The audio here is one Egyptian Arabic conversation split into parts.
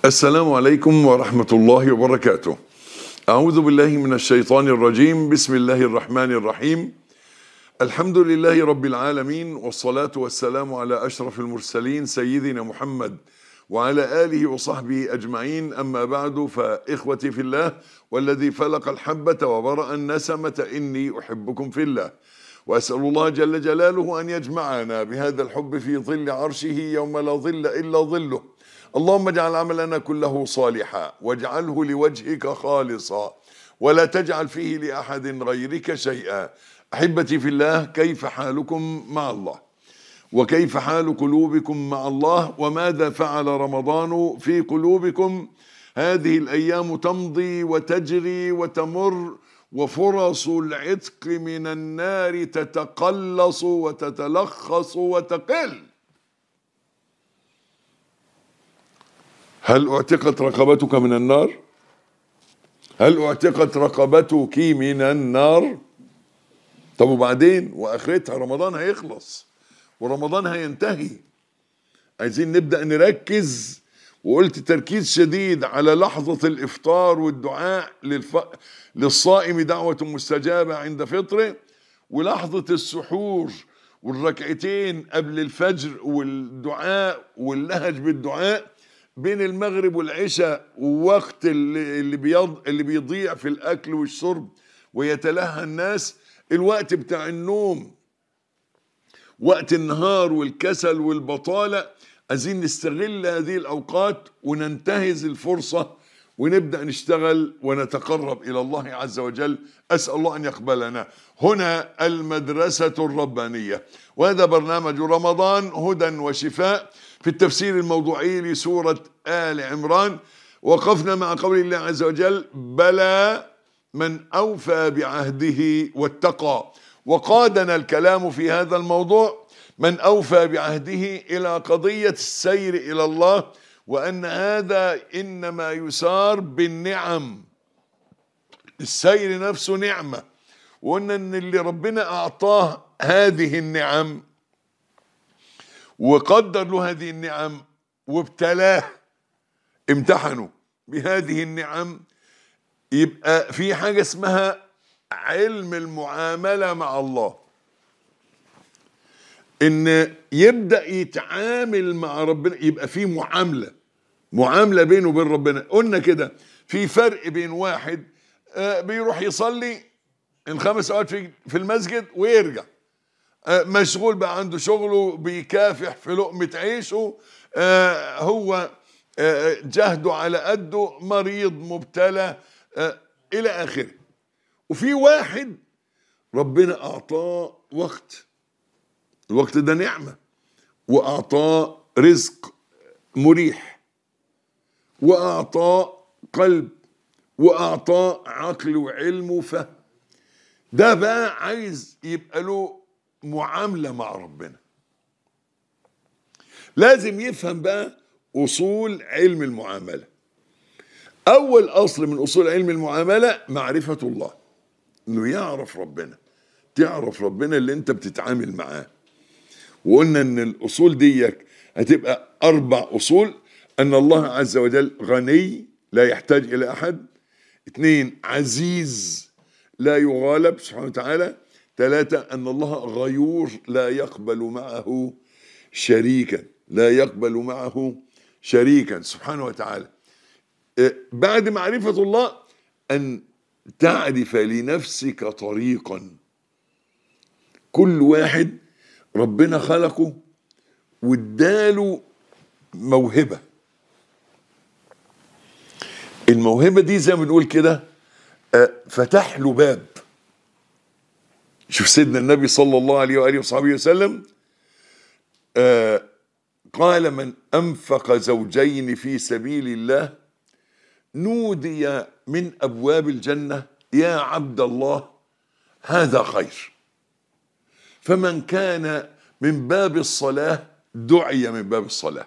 السلام عليكم ورحمة الله وبركاته. أعوذ بالله من الشيطان الرجيم، بسم الله الرحمن الرحيم. الحمد لله رب العالمين والصلاة والسلام على أشرف المرسلين سيدنا محمد وعلى آله وصحبه أجمعين أما بعد فإخوتي في الله والذي فلق الحبة وبرأ النسمة إني أحبكم في الله وأسأل الله جل جلاله أن يجمعنا بهذا الحب في ظل عرشه يوم لا ظل إلا ظله اللهم اجعل عملنا كله صالحا واجعله لوجهك خالصا ولا تجعل فيه لأحد غيرك شيئا أحبتي في الله كيف حالكم مع الله وكيف حال قلوبكم مع الله وماذا فعل رمضان في قلوبكم هذه الأيام تمضي وتجري وتمر وفرص العتق من النار تتقلص وتتلخص وتقل هل اعتقت رقبتك من النار هل اعتقت رقبتك من النار طب وبعدين واخرتها رمضان هيخلص ورمضان هينتهي عايزين نبدا نركز وقلت تركيز شديد على لحظة الإفطار والدعاء للف... للصائم دعوة مستجابة عند فطره ولحظة السحور والركعتين قبل الفجر والدعاء واللهج بالدعاء بين المغرب والعشاء ووقت اللي اللي بيض... اللي بيضيع في الأكل والشرب ويتلهى الناس الوقت بتاع النوم وقت النهار والكسل والبطالة عايزين نستغل هذه الأوقات وننتهز الفرصة ونبدأ نشتغل ونتقرب إلى الله عز وجل أسأل الله أن يقبلنا هنا المدرسة الربانية وهذا برنامج رمضان هدى وشفاء في التفسير الموضوعي لسورة آل عمران وقفنا مع قول الله عز وجل بلى من أوفى بعهده واتقى وقادنا الكلام في هذا الموضوع من أوفى بعهده إلى قضية السير إلى الله وأن هذا إنما يسار بالنعم السير نفسه نعمة وأن إن اللي ربنا أعطاه هذه النعم وقدر له هذه النعم وابتلاه امتحنه بهذه النعم يبقى في حاجة اسمها علم المعاملة مع الله ان يبدا يتعامل مع ربنا يبقى في معامله معامله بينه وبين ربنا قلنا كده في فرق بين واحد آه، بيروح يصلي الخمس اوقات في في المسجد ويرجع آه، مشغول بقى عنده شغله بيكافح في لقمه عيشه آه، هو آه، جهده على قده مريض مبتلى آه، الى اخره وفي واحد ربنا اعطاه وقت الوقت ده نعمة وأعطاه رزق مريح وأعطاه قلب وأعطاه عقل وعلم وفهم ده بقى عايز يبقى له معاملة مع ربنا لازم يفهم بقى أصول علم المعاملة أول أصل من أصول علم المعاملة معرفة الله إنه يعرف ربنا تعرف ربنا اللي أنت بتتعامل معاه وقلنا ان الاصول دي هتبقى اربع اصول ان الله عز وجل غني لا يحتاج الى احد اثنين عزيز لا يغالب سبحانه وتعالى ثلاثة أن الله غيور لا يقبل معه شريكا لا يقبل معه شريكا سبحانه وتعالى إيه، بعد معرفة الله أن تعرف لنفسك طريقا كل واحد ربنا خلقه واداله موهبة الموهبة دي زي ما بنقول كده آه، فتح له باب شوف سيدنا النبي صلى الله عليه وآله وصحبه وسلم آه، قال من أنفق زوجين في سبيل الله نودي من أبواب الجنة يا عبد الله هذا خير فمن كان من باب الصلاة دعي من باب الصلاة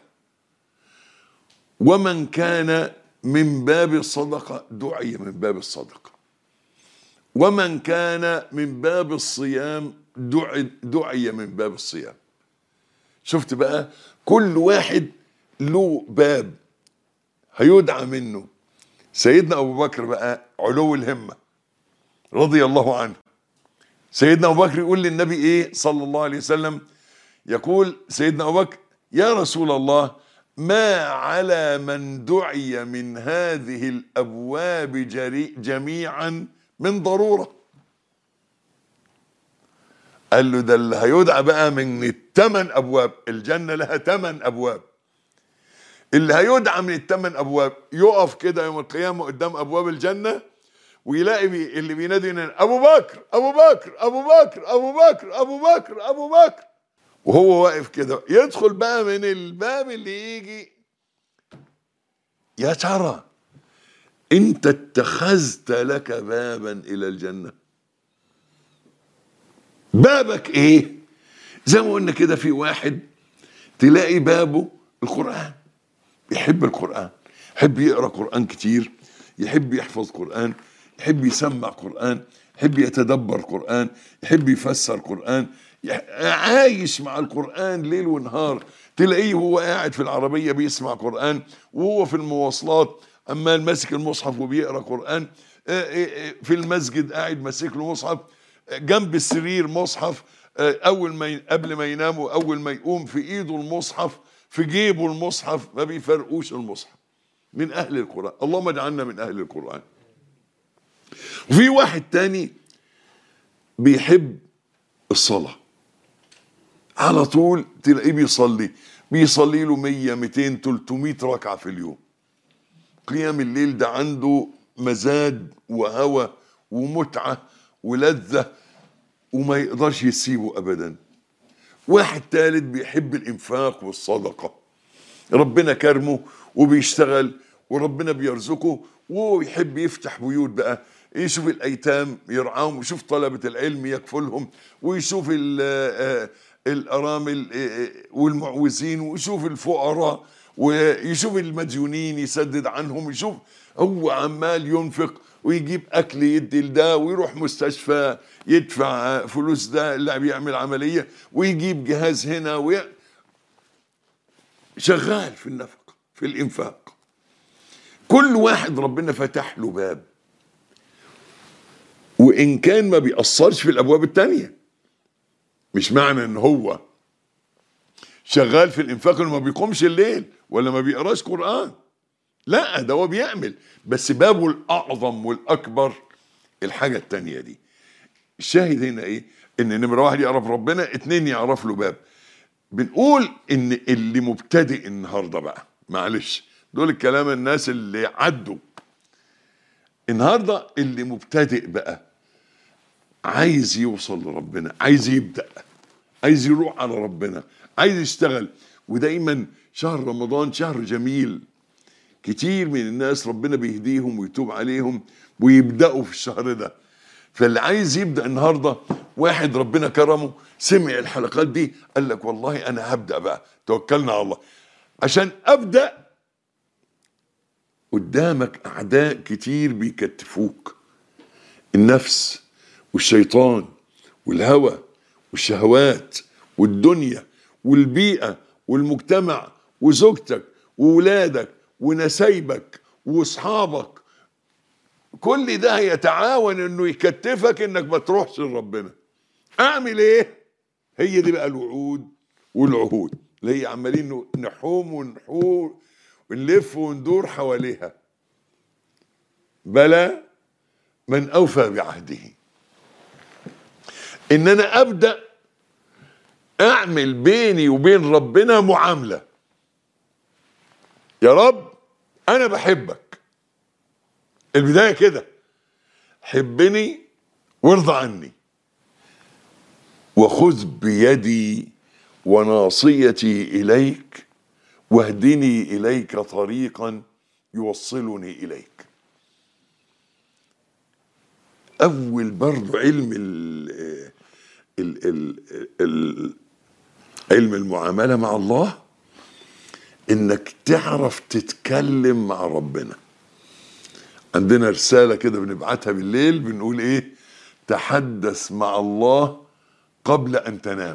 ومن كان من باب الصدقة دعي من باب الصدقة ومن كان من باب الصيام دعي, دعي من باب الصيام شفت بقى كل واحد له باب هيدعى منه سيدنا ابو بكر بقى علو الهمه رضي الله عنه سيدنا ابو بكر يقول للنبي ايه صلى الله عليه وسلم يقول سيدنا ابو بكر يا رسول الله ما على من دعي من هذه الابواب جري جميعا من ضروره قال له ده اللي هيدعى بقى من الثمان ابواب الجنه لها ثمان ابواب اللي هيدعى من الثمان ابواب يقف كده يوم القيامه قدام ابواب الجنه ويلاقي بي اللي بينادي هنا ابو بكر ابو بكر ابو بكر ابو بكر ابو بكر ابو بكر وهو واقف كده يدخل بقى من الباب اللي يجي يا ترى انت اتخذت لك بابا الى الجنه بابك ايه زي ما قلنا كده في واحد تلاقي بابه القران بيحب القران يحب يقرا قران كتير يحب يحفظ قران يحب يسمع قران يحب يتدبر قران يحب يفسر قران يح- عايش مع القران ليل ونهار تلاقيه وهو قاعد في العربيه بيسمع قران وهو في المواصلات عمال ماسك المصحف وبيقرا قران آه، آه، آه، في المسجد قاعد ماسك له مصحف جنب السرير مصحف آه، اول ما ي- قبل ما ينام واول ما يقوم في ايده المصحف في جيبه المصحف ما بيفرقوش المصحف من اهل القران اللهم اجعلنا من اهل القران وفي واحد تاني بيحب الصلاه على طول تلاقيه بيصلي بيصلي له 100 200 300 ركعه في اليوم قيام الليل ده عنده مزاد وهوى ومتعه ولذه وما يقدرش يسيبه ابدا واحد تالت بيحب الانفاق والصدقه ربنا كرمه وبيشتغل وربنا بيرزقه وهو يحب يفتح بيوت بقى يشوف الايتام يرعاهم ويشوف طلبه العلم يكفلهم ويشوف ال- آه، الارامل آه، آه، والمعوزين ويشوف الفقراء ويشوف المديونين يسدد عنهم يشوف هو عمال ينفق ويجيب اكل يدي لده ويروح مستشفى يدفع فلوس ده اللي بيعمل عمليه ويجيب جهاز هنا وي... شغال في النفق في الانفاق كل واحد ربنا فتح له باب وان كان ما بيأثرش في الابواب التانية مش معنى ان هو شغال في الانفاق انه ما بيقومش الليل ولا ما بيقراش قرآن لا ده هو بيعمل بس بابه الاعظم والاكبر الحاجة التانية دي الشاهد هنا ايه ان نمرة واحد يعرف ربنا اتنين يعرف له باب بنقول ان اللي مبتدئ النهارده بقى معلش دول الكلام الناس اللي عدوا النهارده اللي مبتدئ بقى عايز يوصل لربنا عايز يبدا عايز يروح على ربنا عايز يشتغل ودايما شهر رمضان شهر جميل كتير من الناس ربنا بيهديهم ويتوب عليهم ويبداوا في الشهر ده فاللي عايز يبدا النهارده واحد ربنا كرمه سمع الحلقات دي قال لك والله انا هبدا بقى توكلنا على الله عشان ابدا قدامك اعداء كتير بيكتفوك النفس والشيطان والهوى والشهوات والدنيا والبيئه والمجتمع وزوجتك وولادك ونسايبك واصحابك كل ده هيتعاون انه يكتفك انك ما تروحش لربنا اعمل ايه هي دي بقى الوعود والعهود اللي هي عمالين نحوم ونحور ونلف وندور حواليها بلى من اوفى بعهده ان انا ابدا اعمل بيني وبين ربنا معامله يا رب انا بحبك البدايه كده حبني وارضى عني وخذ بيدي وناصيتي اليك واهدني اليك طريقا يوصلني اليك اول برضو علم ال ال ال ال علم المعامله مع الله انك تعرف تتكلم مع ربنا عندنا رساله كده بنبعتها بالليل بنقول ايه تحدث مع الله قبل ان تنام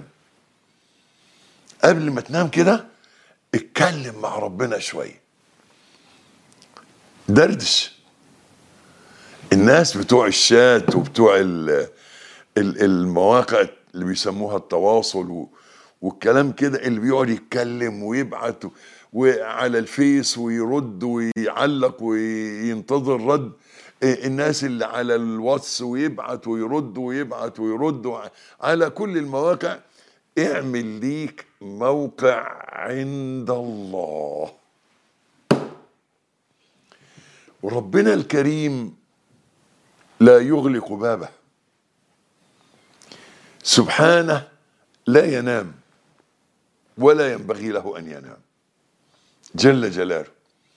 قبل ما تنام كده اتكلم مع ربنا شويه دردش الناس بتوع الشات وبتوع ال- ال- المواقع اللي بيسموها التواصل و- والكلام كده اللي بيقعد يتكلم ويبعت و- وعلى الفيس ويرد ويعلق وينتظر رد إيه، الناس اللي على الواتس ويبعت ويرد ويبعت ويرد وع- على كل المواقع اعمل ليك موقع عند الله وربنا الكريم لا يغلق بابه سبحانه لا ينام ولا ينبغي له ان ينام جل جلاله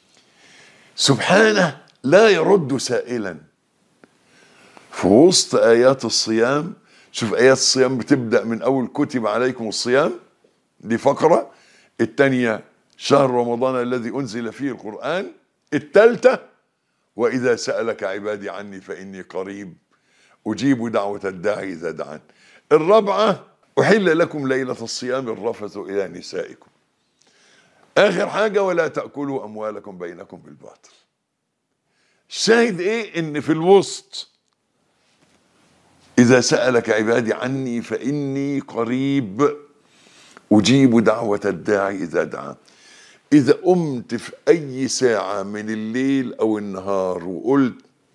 سبحانه لا يرد سائلا في وسط ايات الصيام شوف ايات الصيام بتبدا من اول كتب عليكم الصيام دي فقره الثانيه شهر رمضان الذي انزل فيه القران الثالثه واذا سالك عبادي عني فاني قريب اجيب دعوه الداعي اذا دعان الرابعه احل لكم ليله الصيام الرفث الى نسائكم اخر حاجه ولا تاكلوا اموالكم بينكم بالباطل الشاهد ايه ان في الوسط اذا سالك عبادي عني فاني قريب اجيب دعوه الداعي اذا دعان اذا قمت في اي ساعه من الليل او النهار وقلت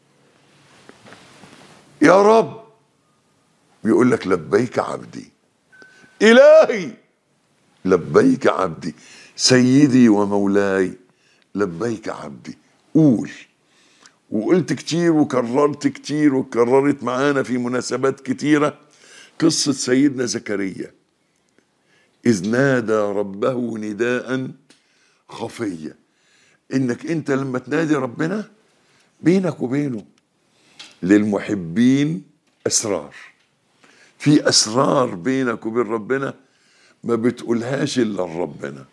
يا رب بيقول لك لبيك عبدي الهي لبيك عبدي سيدي ومولاي لبيك عبدي قول وقلت كتير وكررت كتير وكررت معانا في مناسبات كتيرة قصة سيدنا زكريا إذ نادى ربه نداء خفيا إنك أنت لما تنادي ربنا بينك وبينه للمحبين أسرار في أسرار بينك وبين ربنا ما بتقولهاش إلا لربنا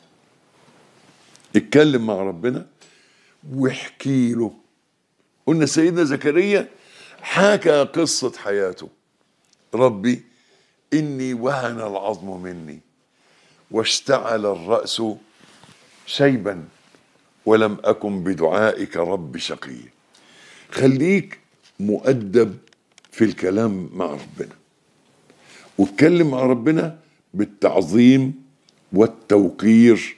اتكلم مع ربنا واحكي له قلنا سيدنا زكريا حكى قصة حياته ربي إني وهن العظم مني واشتعل الرأس شيبا ولم أكن بدعائك رب شقي خليك مؤدب في الكلام مع ربنا واتكلم مع ربنا بالتعظيم والتوقير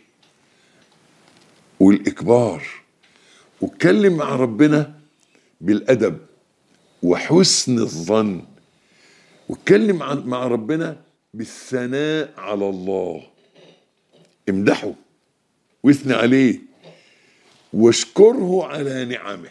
والإكبار واتكلم مع ربنا بالأدب وحسن الظن واتكلم مع- مع ربنا بالثناء على الله امدحه واثني عليه واشكره على نعمه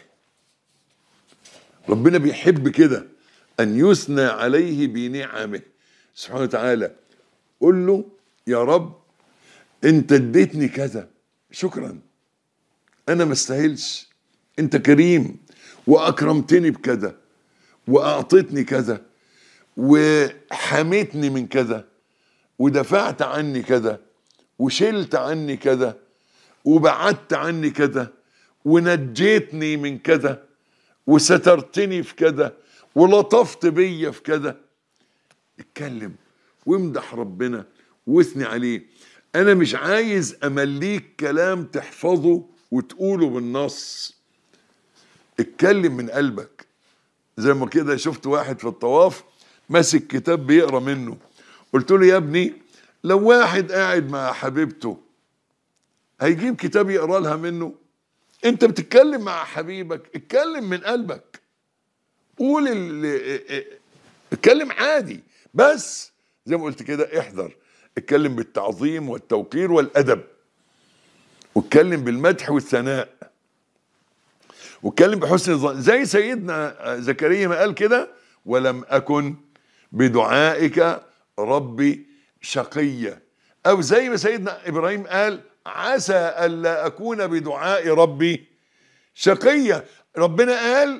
ربنا بيحب كده ان يثنى عليه بنعمه سبحانه وتعالى قل له يا رب انت اديتني كذا شكرا انا ما استاهلش انت كريم واكرمتني بكذا واعطيتني كذا وحميتني من كذا ودفعت عني كذا وشلت عني كذا وبعدت عني كذا ونجيتني من كذا وسترتني في كذا ولطفت بيا في كذا اتكلم وامدح ربنا واثني عليه انا مش عايز امليك كلام تحفظه وتقوله بالنص اتكلم من قلبك زي ما كده شفت واحد في الطواف ماسك كتاب بيقرا منه قلت له يا ابني لو واحد قاعد مع حبيبته هيجيب كتاب يقرا لها منه انت بتتكلم مع حبيبك اتكلم من قلبك قول ال- اتكلم عادي بس زي ما قلت كده احذر اتكلم بالتعظيم والتوقير والادب واتكلم بالمدح والثناء واتكلم بحسن الظن زي سيدنا زكريا ما قال كده ولم اكن بدعائك ربي شقيا او زي ما سيدنا ابراهيم قال عسى الا اكون بدعاء ربي شقيا ربنا قال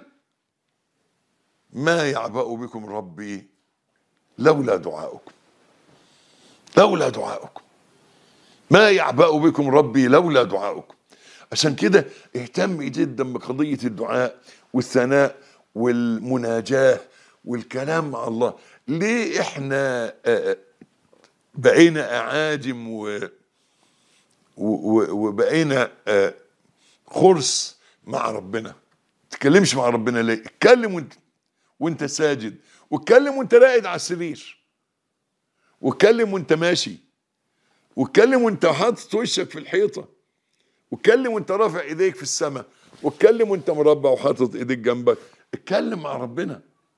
ما يعبأ بكم ربي لولا دعاؤكم لولا دعاؤكم ما يعبأ بكم ربي لولا دعاؤكم عشان كده اهتم جدا بقضية الدعاء والثناء والمناجاة والكلام مع الله ليه احنا آه، بقينا اعاجم و و- و- وبقينا آه، خرس مع ربنا تتكلمش مع ربنا ليه اتكلم وانت وانت ساجد واتكلم وانت راقد على السرير واتكلم وانت ماشي واتكلم وانت حاطط وشك في الحيطه واتكلم وانت رافع ايديك في السماء واتكلم وانت مربع وحاطط ايديك جنبك اتكلم مع ربنا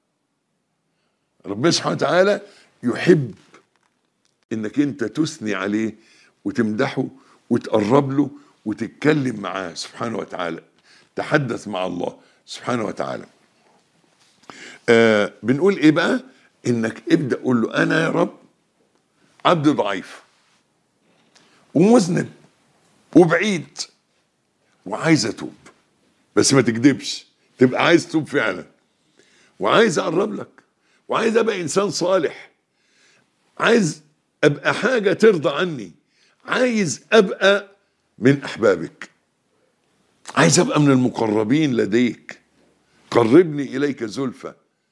ربنا سبحانه وتعالى يحب انك انت تثني عليه وتمدحه وتقرب له وتتكلم معاه سبحانه وتعالى تحدث مع الله سبحانه وتعالى آه بنقول ايه بقى انك ابدا قول له انا يا رب عبد ضعيف ومذنب وبعيد وعايز اتوب بس ما تكذبش تبقى عايز تتوب فعلا وعايز اقرب لك وعايز ابقى انسان صالح عايز ابقى حاجه ترضى عني عايز ابقى من احبابك عايز ابقى من المقربين لديك قربني اليك زلفى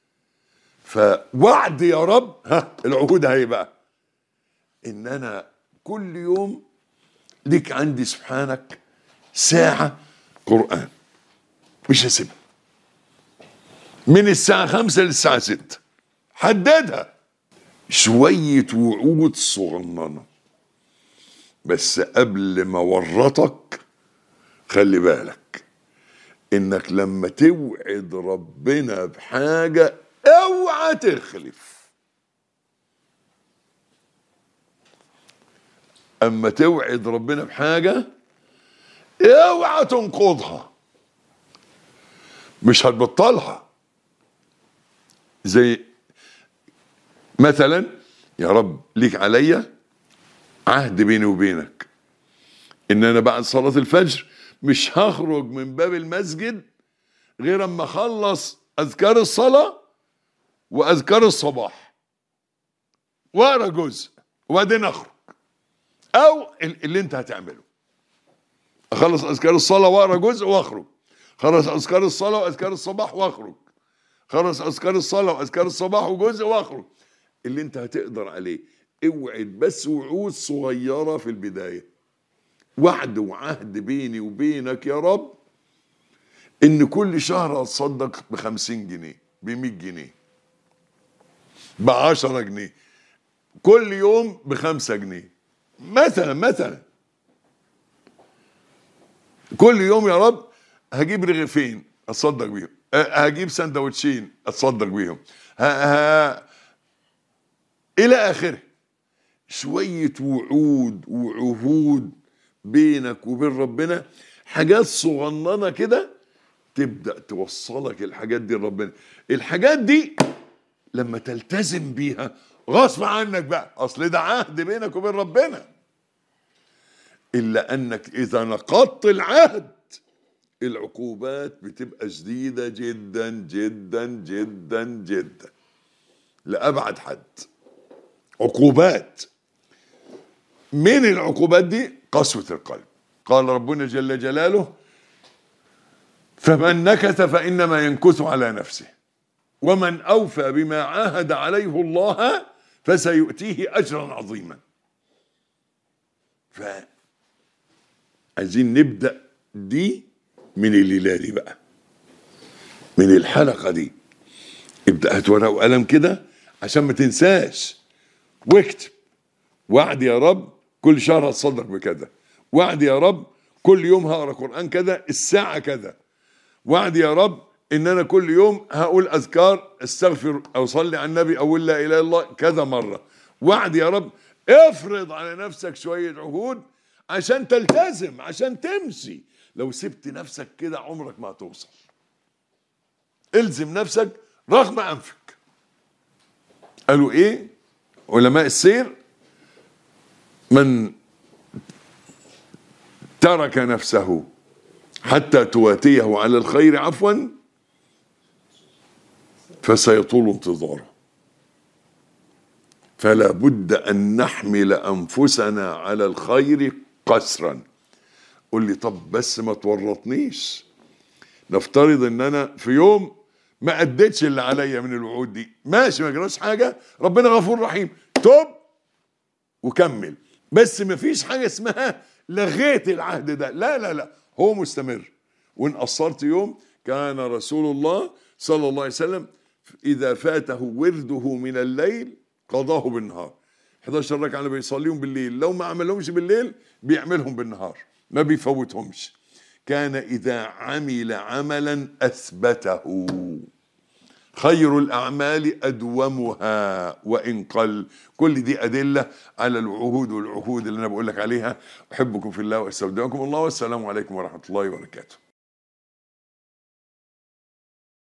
فوعد يا رب ها العهود هي بقى ان انا كل يوم ليك عندي سبحانك ساعة قرآن مش هسيبها من الساعة خمسة للساعة ستة حددها شوية وعود صغننة بس قبل ما ورطك خلي بالك انك لما توعد ربنا بحاجة اوعى تخلف اما توعد ربنا بحاجة اوعى تنقضها مش هتبطلها زي مثلا يا رب ليك عليا عهد بيني وبينك ان انا بعد صلاة الفجر مش هخرج من باب المسجد غير اما اخلص اذكار الصلاة واذكار الصباح واقرا جزء وبعدين اخرج او اللي انت هتعمله اخلص اذكار الصلاة واقرا جزء واخرج خلص اذكار الصلاة واذكار الصباح واخرج خلص اذكار الصلاة واذكار الصباح وجزء واخرج اللي انت هتقدر عليه اوعد بس وعود صغيرة في البداية وعد وعهد بيني وبينك يا رب ان كل شهر اتصدق بخمسين جنيه بمية جنيه بعشرة جنيه كل يوم بخمسة جنيه مثلا مثلا كل يوم يا رب هجيب رغيفين اتصدق بيهم هجيب سندوتشين اتصدق بيهم ها ها الى اخره شويه وعود وعهود بينك وبين ربنا حاجات صغننه كده تبدا توصلك الحاجات دي لربنا الحاجات دي لما تلتزم بيها غصب عنك بقى اصل ده عهد بينك وبين ربنا الا انك اذا نقضت العهد العقوبات بتبقى شديده جدا جدا جدا جدا لابعد حد عقوبات من العقوبات دي قسوه القلب قال ربنا جل جلاله فمن نكث فانما ينكث على نفسه ومن اوفى بما عاهد عليه الله فسيؤتيه اجرا عظيما ف عايزين نبدا دي من الليله دي بقى من الحلقه دي ابدا هات ورقه وقلم كده عشان ما تنساش واكتب وعد يا رب كل شهر هتصدق بكذا وعد يا رب كل يوم هقرا قران كذا الساعه كذا وعد يا رب ان انا كل يوم هقول اذكار استغفر او صلي على النبي او لا اله الا الله كذا مره وعد يا رب افرض على نفسك شويه عهود عشان تلتزم عشان تمشي لو سبت نفسك كده عمرك ما هتوصل الزم نفسك رغم انفك قالوا ايه علماء السير من ترك نفسه حتى تواتيه على الخير عفوا فسيطول انتظاره فلا بد ان نحمل انفسنا على الخير قسرا قول لي طب بس ما تورطنيش نفترض ان انا في يوم ما اديتش اللي عليا من الوعود دي ماشي ما جراش حاجه ربنا غفور رحيم توب وكمل بس ما فيش حاجه اسمها لغيت العهد ده لا لا لا هو مستمر وان قصرت يوم كان رسول الله صلى الله عليه وسلم اذا فاته ورده من الليل قضاه بالنهار 11 ركعه اللي بيصليهم بالليل لو ما عملهمش بالليل بيعملهم بالنهار ما بيفوتهمش كان اذا عمل عملا اثبته خير الأعمال أدومها وإن قل كل دي أدلة على العهود والعهود اللي أنا بقول لك عليها أحبكم في الله وأستودعكم الله والسلام عليكم ورحمة الله وبركاته